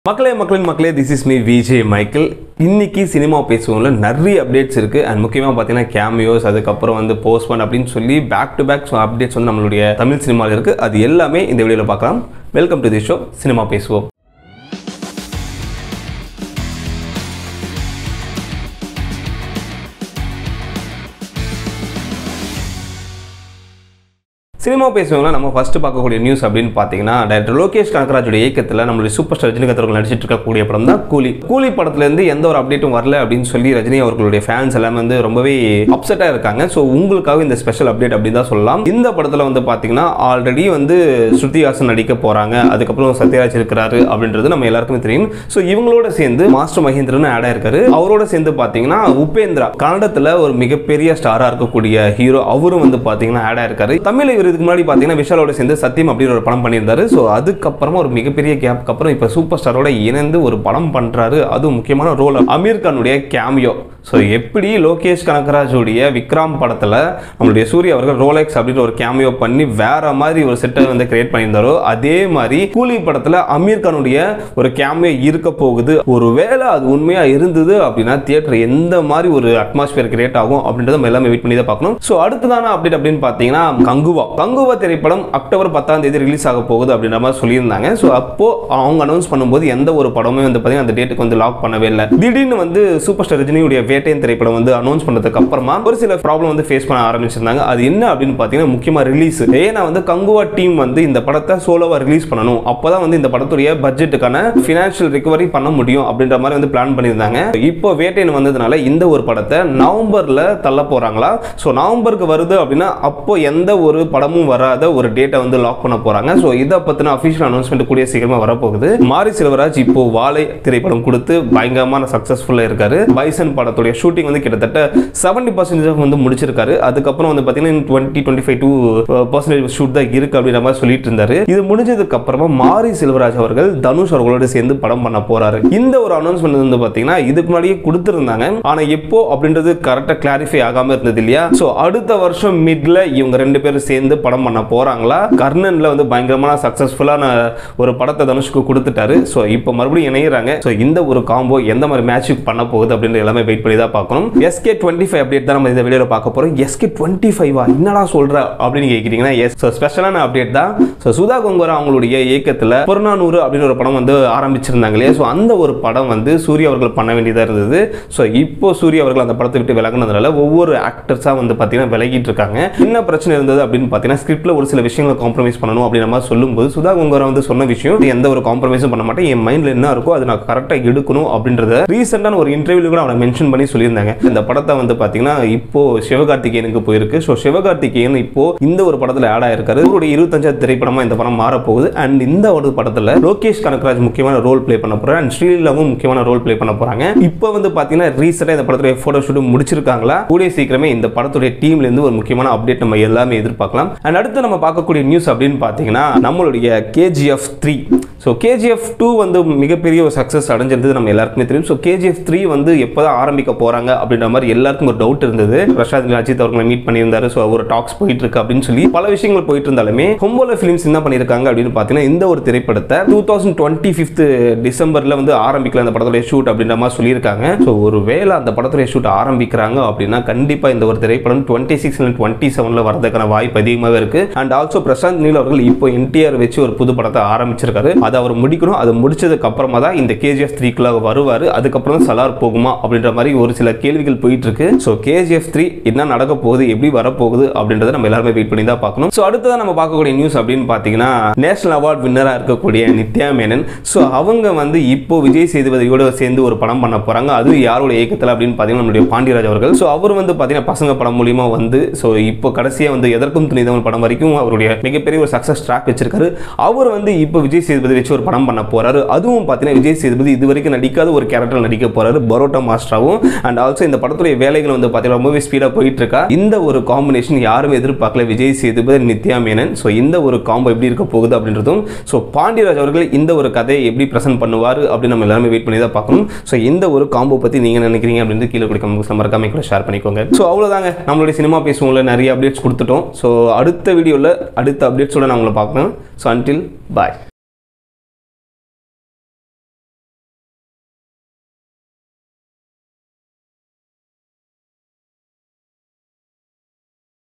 மக்களே மக்களின் மக்களே this is me Vijay Michael இன்னைக்கு சினிமா பேசுவோம்ல நிறைய அப்டேட்ஸ் இருக்குது அண்ட் முக்கியமாக பார்த்தீங்கன்னா கேமியோஸ் அதுக்கப்புறம் வந்து போஸ்ட்மன் அப்படின்னு சொல்லி பேக் டு பேக் அப்டேட்ஸ் வந்து நம்மளுடைய தமிழ் சினிமாவில் இருக்குது அது எல்லாமே இந்த வீடியோவில் பார்க்கலாம் welcome to the show cinema பேசுவோம் சினிமா பேசுவவங்கள நம்ம ஃபர்ஸ்ட் பார்க்கக்கூடிய நியூஸ் அப்படின்னு பார்த்தீங்கன்னா டைரக்டர் லோகேஷ் கனகராஜோட இயக்கத்தில் நம்மளுடைய சூப்பர் ஸ்டார் ரஜினிகாந்த் அவர்கள் நடிச்சிட்டு இருக்கக்கூடிய படம் தான் கூலி கூலி படத்துலேருந்து எந்த ஒரு அப்டேட்டும் வரல அப்படின்னு சொல்லி ரஜினி அவர்களுடைய ஃபேன்ஸ் எல்லாமே வந்து ரொம்பவே அப்செட்டாக இருக்காங்க ஸோ உங்களுக்காக இந்த ஸ்பெஷல் அப்டேட் அப்படின்னு தான் சொல்லலாம் இந்த படத்தில் வந்து பார்த்தீங்கன்னா ஆல்ரெடி வந்து ஸ்ருதிஹாசன் நடிக்க போகிறாங்க அதுக்கப்புறம் சத்யராஜ் இருக்கிறாரு அப்படின்றது நம்ம எல்லாருக்குமே தெரியும் ஸோ இவங்களோட சேர்ந்து மாஸ்டர் மகேந்திரன் ஆட் ஆயிருக்காரு அவரோட சேர்ந்து பார்த்தீங்கன்னா உபேந்திரா கன்னடத்தில் ஒரு மிகப்பெரிய ஸ்டாராக இருக்கக்கூடிய ஹீரோ அவரும் வந்து பார்த்தீங்கன்னா ஆட் ஆயிருக்காரு தமிழ் இவர் இதுக்கு முன்னாடி பார்த்தீங்கன்னா விஷாலோட சேர்ந்து சத்தியம் அப்படின்னு ஒரு படம் பண்ணியிருந்தாரு ஸோ அதுக்கப்புறமா ஒரு மிகப்பெரிய கேப்க்கு அப்புறம் இப்போ சூப்பர் ஸ்டாரோட இணைந்து ஒரு படம் பண்ணுறாரு அதுவும் முக்கியமான ரோல் அமீர் கானுடைய கேமியோ ஸோ எப்படி லோகேஷ் கனகராஜுடைய விக்ரம் படத்தில் நம்மளுடைய சூர்யா அவர்கள் ரோலெக்ஸ் அப்படின்னு ஒரு கேமியோ பண்ணி வேற மாதிரி ஒரு செட்டை வந்து கிரியேட் பண்ணியிருந்தாரோ அதே மாதிரி கூலி படத்தில் அமீர் கானுடைய ஒரு கேமியோ இருக்க போகுது ஒருவேளை அது உண்மையாக இருந்தது அப்படின்னா தியேட்டர் எந்த மாதிரி ஒரு அட்மாஸ்பியர் கிரியேட் ஆகும் அப்படின்றத நம்ம எல்லாமே வெயிட் பண்ணி தான் பார்க்கணும் ஸோ அடுத்ததான அப்டேட் அப்படின்னு பார்த்தீங்கன்னா கங்குவா கங்குவா திரைப்படம் அக்டோபர் பத்தாம் தேதி ரிலீஸ் ஆக போகுது அப்படின்ற மாதிரி சொல்லியிருந்தாங்க ஸோ அப்போ அவங்க அனௌன்ஸ் பண்ணும்போது எந்த ஒரு படமே வந்து பார்த்தீங்கன்னா அந்த டேட்டுக்கு வந்து லாக் பண்ணவே இல்லை திடீர்னு வந்து சூப்பர் ஸ்டார் ரஜினியுடைய வேட்டையன் திரைப்படம் வந்து அனௌன்ஸ் பண்ணதுக்கு அப்புறமா ஒரு சில ப்ராப்ளம் வந்து ஃபேஸ் பண்ண ஆரம்பிச்சிருந்தாங்க அது என்ன அப்படின்னு பார்த்தீங்கன்னா முக்கியமாக ரிலீஸ் ஏன்னா வந்து கங்குவா டீம் வந்து இந்த படத்தை சோலோவா ரிலீஸ் பண்ணணும் அப்பதான் வந்து இந்த படத்துடைய பட்ஜெட்டுக்கான ஃபினான்ஷியல் ரிகவரி பண்ண முடியும் அப்படின்ற மாதிரி வந்து பிளான் பண்ணியிருந்தாங்க இப்போ வேட்டையன் வந்ததுனால இந்த ஒரு படத்தை நவம்பர்ல தள்ள போறாங்களா ஸோ நவம்பருக்கு வருது அப்படின்னா அப்போ எந்த ஒரு படமும் வராத ஒரு டேட்டை வந்து லாக் பண்ண போறாங்க ஸோ இதை பத்தின அஃபிஷியல் அனௌன்ஸ்மெண்ட் கூடிய சீக்கிரமா வரப்போகுது மாரி செல்வராஜ் இப்போ வாழை திரைப்படம் கொடுத்து பயங்கரமான சக்சஸ்ஃபுல்லா இருக்காரு பைசன் படத்துடைய ஷூட்டிங் வந்து கிட்டத்தட்ட செவன்டி பர்சன்டேஜ் வந்து முடிச்சிருக்காரு அதுக்கப்புறம் வந்து பார்த்தீங்கன்னா twenty twenty five two percentage shoot தான் இருக்கு அப்படின்ற மாதிரி சொல்லிட்டு இருந்தாரு இது முடிஞ்சதுக்கு அப்புறமா மாரி செல்வராஜ் அவர்கள் தனுஷ் அவர்களோட சேர்ந்து படம் பண்ண போறாரு இந்த ஒரு அனௌன்ஸ்மெண்ட் வந்து பார்த்தீங்கன்னா இதுக்கு முன்னாடியே கொடுத்துருந்தாங்க ஆனா எப்போ அப்படின்றது கரெக்டாக கிளாரிஃபை ஆகாம இருந்தது இல்லையா ஸோ அடுத்த வருஷம் மிட்ல இவங்க ரெண்டு பேரும் சேர்ந்து படம் பண்ண போறாங்களா கர்ணன்ல வந்து பயங்கரமான சக்சஸ்ஃபுல்லான ஒரு படத்தை தனுஷ்க்கு கொடுத்துட்டாரு ஸோ இப்போ மறுபடியும் இணையிறாங்க ஸோ இந்த ஒரு காம்போ எந்த மாதிரி மேட்சுக்கு பண்ண போகுது அப்படின்ற எல்லாமே வெயிட் பண்ணி தான் பார்க்கணும் எஸ்கே டுவெண்ட்டி ஃபைவ் அப்டேட் தான் நம்ம இந்த வீடியோவில் பார்க்க போறோம் எஸ்கே டுவெண்ட்டி ஃபைவா என்னடா சொல்ற அப்படின்னு கேட்குறீங்கன்னா எஸ் ஸோ ஸ்பெஷலான அப்டேட் தான் ஸோ சுதா கொங்கரா அவங்களுடைய இயக்கத்தில் புறநானூறு அப்படின்னு ஒரு படம் வந்து ஆரம்பிச்சிருந்தாங்க இல்லையா ஸோ அந்த ஒரு படம் வந்து சூர்யா அவர்கள் பண்ண வேண்டியதாக இருந்தது ஸோ இப்போ சூர்யா அவர்கள் அந்த படத்தை விட்டு விலகினதுனால ஒவ்வொரு ஆக்டர்ஸாக வந்து பார்த்தீங்கன்னா விலகிட்டு இருக்காங்க என்ன பிரச்சனை இருந்தது அப்படின்னு பார்த்தீங்கன்னா ஸ்கிரிப்டில் ஒரு சில விஷயங்களை காம்ப்ரமைஸ் பண்ணணும் அப்படின்ற மாதிரி சொல்லும்போது சுதா கொங்கரா வந்து சொன்ன விஷயம் இது எந்த ஒரு காம்ப்ரமைஸும் பண்ண மாட்டேன் என் மைண்டில் என்ன இருக்கோ அது நான் கரெக்டாக எடுக்கணும் அப்படின்றத ரீசெண்டான ஒரு இன்டர்வியூல கூட அவனை மென்ஷன் பண்ணி சொல்லியிருந்தாங்க இந்த படத்தை வந்து பார்த்தீங்கன்னா இப்போ சிவகார்த்திகேயனுக்கு போயிருக்கு ஸோ சிவகார்த்திகேயன் இப்போ இந்த ஒரு படத்தில் ஆட் ஆயிருக்காரு இவருடைய இருபத்தஞ்சாவது திரைப்படமா இந்த படம் மாறப்போகுது அண்ட் இந்த ஒரு படத்தில் லோகேஷ் கனகராஜ் முக்கியமான ரோல் ப்ளே பண்ண போறாரு அண்ட் ஸ்ரீலீலாவும் முக்கியமான ரோல் ப்ளே பண்ண போறாங்க இப்போ வந்து பார்த்தீங்கன்னா ரீசெண்டாக இந்த படத்துடைய ஃபோட்டோ ஷூட் முடிச்சிருக்காங்களா கூடிய சீக்கிரமே இந்த படத்துடைய டீம்ல இருந்து ஒரு முக்கியமான அப்டேட் நம்ம எல்லாமே எதிர்பார்க்கலாம் அண்ட் அடுத்து நம்ம பார்க்கக்கூடிய நியூஸ் அப்படின்னு பார்த்தீங்கன்னா நம்மளுடைய KGF three so KGF two வந்து மிகப்பெரிய ஒரு சக்ஸஸ் அடைஞ்சிருந்தது நம்ம எல்லாருக்குமே தெரியும் ஸோ கேஜிஎஃப் த்ரீ வந்து எப்போ தான் ஆரம்பிக்க போகிறாங்க அப்படின்ற மாதிரி எல்லாருக்கும் ஒரு டவுட் இருந்தது பிரசாத் அஜித் அவர்களை மீட் பண்ணியிருந்தாரு ஸோ ஒரு டாக்ஸ் போயிட்டு இருக்கு அப்படின்னு சொல்லி பல விஷயங்கள் போயிட்டு இருந்தாலுமே ஹொம்போல ஃபிலிம்ஸ் என்ன பண்ணியிருக்காங்க அப்படின்னு பார்த்தீங்கன்னா இந்த ஒரு திரைப்படத்தை டூ தௌசண்ட் டுவெண்ட்டி ஃபிஃப்த் டிசம்பரில் வந்து ஆரம்பிக்கல அந்த படத்துடைய ஷூட் அப்படின்ற மாதிரி சொல்லியிருக்காங்க ஸோ ஒரு வேளை அந்த படத்துடைய ஷூட் ஆரம்பிக்கிறாங்க அப்படின்னா கண்டிப்பாக இந்த ஒரு திரைப்படம் டுவெண்ட்டி சிக்ஸ் டுவெண்ட்டி செவனில் வரதுக்கான வாய்ப்பு அதிகமாகவே இருக்கு அண்ட் ஆல்சோ பிரசாந்த் நீல் அவர்கள் இப்போ என்டிஆர் வச்சு ஒரு புது படத்தை ஆரம்பிச்சிருக்காரு அதை அவர் முடிக்கணும் அதை முடிச்சதுக்கு அப்புறமா தான் இந்த கேஜிஎஃப் த்ரீக்குள்ள வருவார் அதுக்கப்புறம் தான் சலார் போகுமா அப்படின்ற மாதிரி ஒரு சில கேள்விகள் போயிட்டு இருக்கு ஸோ கேஜிஎஃப் த்ரீ என்ன நடக்க போகுது எப்படி வரப்போகுது அப்படின்றத நம்ம எல்லாருமே வெயிட் பண்ணி தான் பார்க்கணும் ஸோ அடுத்ததான் நம்ம பார்க்கக்கூடிய நியூஸ் அப்படின்னு பார்த்தீங்கன்னா நேஷனல் அவார்ட் வின்னராக இருக்கக்கூடிய நித்யா மேனன் ஸோ அவங்க வந்து இப்போ விஜய் சேதுபதியோட சேர்ந்து ஒரு படம் பண்ண போறாங்க அது யாரோட இயக்கத்தில் அப்படின்னு பார்த்தீங்கன்னா நம்மளுடைய பாண்டியராஜ் அவர்கள் ஸோ அவர் வந்து பார்த்தீங்கன்னா பசங்க படம் மூலியமா வந்து ஸோ இப்போ கடைசியாக வந்து எதற்கும் துணிதவன் படம் வரைக்கும் அவருடைய மிகப்பெரிய ஒரு சக்ஸஸ் ட்ராக் வச்சிருக்காரு அவர் வந்து இப்போ விஜய் சேதுபதி வச்சு ஒரு படம் பண்ண போறாரு அதுவும் பார்த்தீங்கன்னா விஜய் சேதுபதி இது வரைக்கும் நடிக்காத ஒரு கேரக்டர் நடிக்க போறாரு பரோட்டா மாஸ்டராகவும் அண்ட் ஆல்சோ இந்த படத்துடைய வேலைகள் வந்து பார்த்தீங்கன்னா ரொம்பவே ஸ்பீடாக போயிட்டு இருக்கா இந்த ஒரு காம்பினேஷன் யாரும் எதிர்பார்க்கல விஜய் சேதுபதி நித்யா மேனன் ஸோ இந்த ஒரு காம்போ எப்படி இருக்க போகுது அப்படின்றதும் ஸோ பாண்டியராஜ் அவர்கள் இந்த ஒரு கதையை எப்படி ப்ரெசென்ட் பண்ணுவார் அப்படின்னு நம்ம எல்லாருமே வெயிட் பண்ணி தான் பார்க்கணும் ஸோ இந்த ஒரு காம்போ பற்றி நீங்கள் நினைக்கிறீங்க அப்படின்னு கீழே கொடுக்க உங்களுக்கு மறக்காம கூட ஷேர் பண்ணிக்கோங்க ஸோ அவ்வளோதாங்க நம்மளுடைய சினிமா பேசுவோம்ல நிறைய அப்டேட்ஸ் கொடுத்துட்டோம் ஸோ அடுத்த வீடியோவில் அடுத்த அப்டேட்ஸோட நான் உங்களை பார்க்கணும் ஸோ அன்டில் பாய்